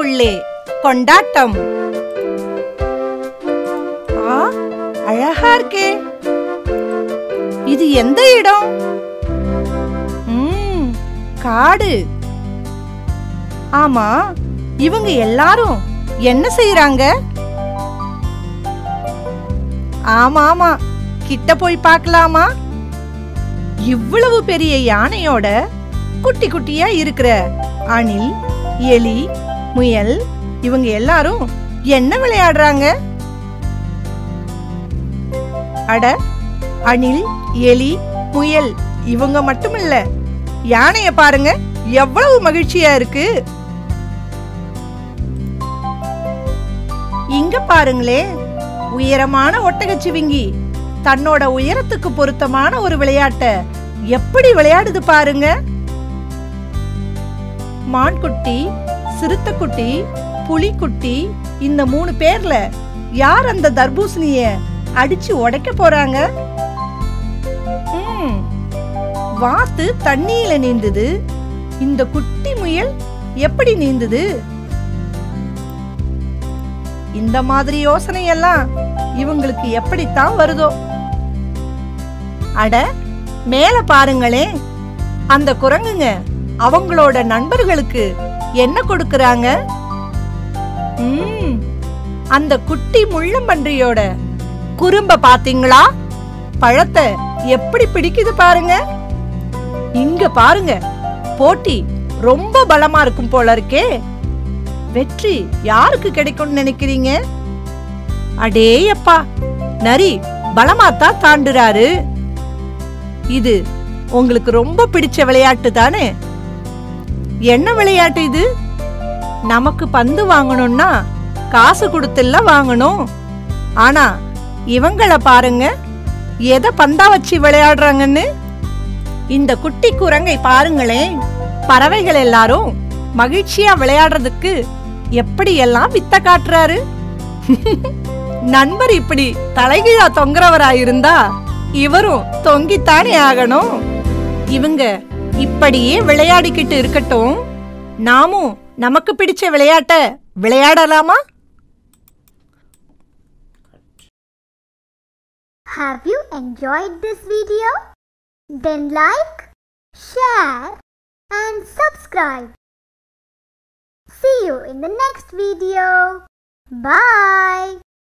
உள்ளே கொண்டாட்டம் ஆ அழகா இருக்கே இது எந்த இடம் ம், காடு ஆமா இவங்க எல்லாரும் என்ன செய்யறாங்க ஆமா ஆமா கிட்ட போய் பார்க்கலாமா இவ்வளவு பெரிய யானையோட குட்டி குட்டியா இருக்கிற அணில் எலி முயல் இவங்க எல்லாரும் என்ன விளையாடுறாங்க அட அணில் எலி முயல் இவங்க மட்டும் இல்ல யானைய பாருங்க எவ்வளவு மகிழ்ச்சியா இருக்கு இங்க பாருங்களே உயரமான ஒட்டகச்சிவிங்கி தன்னோட உயரத்துக்கு பொருத்தமான ஒரு விளையாட்ட எப்படி விளையாடுது பாருங்க மான்குட்டி சிறுத்தைக்குட்டி புலிக்குட்டி இந்த மூணு பேர்ல யார் அந்த தர்பூசணிய அடிச்சு உடைக்க போறாங்க ம், வாத்து தண்ணியில நீந்துது இந்த குட்டி முயல் எப்படி நீந்துது இந்த மாதிரி யோசனை எல்லாம் இவங்களுக்கு எப்படித்தான் வருதோ அட மேல பாருங்களே அந்த குரங்குங்க அவங்களோட நண்பர்களுக்கு என்ன கொடுக்கறாங்க ம், அந்த குட்டி முள்ளம்பன்றியோட குறும்ப பாத்தீங்களா பழத்தை எப்படி பிடிக்குது பாருங்க இங்க பாருங்க போட்டி ரொம்ப பலமா இருக்கும் போல இருக்கே வெற்றி யாருக்கு கிடைக்கும்னு நினைக்கிறீங்க அடேயப்பா நரி பலமாத்தா தாண்டுறாரு இது உங்களுக்கு ரொம்ப பிடிச்ச விளையாட்டு தானே என்ன விளையாட்டு இது நமக்கு பந்து வாங்கணும்னா காசு கொடுத்துல்ல வாங்கணும் ஆனா இவங்கள பாருங்க எதை பந்தா வச்சு விளையாடுறாங்கன்னு இந்த குட்டி குரங்கை பாருங்களேன் பறவைகள் எல்லாரும் மகிழ்ச்சியா விளையாடுறதுக்கு எப்படி எல்லாம் வித்த காட்டுறாரு நண்பர் இப்படி தலைகீழா தொங்குறவரா இருந்தா இவரும் தொங்கித்தானே ஆகணும் இவங்க இப்படியே விளையாடிக்கிட்டு இருக்கட்டும் நாமும் நமக்கு பிடிச்ச விளையாட்ட விளையாடலாமா Have you enjoyed this video? Then like, share and subscribe. See you in the next video. Bye.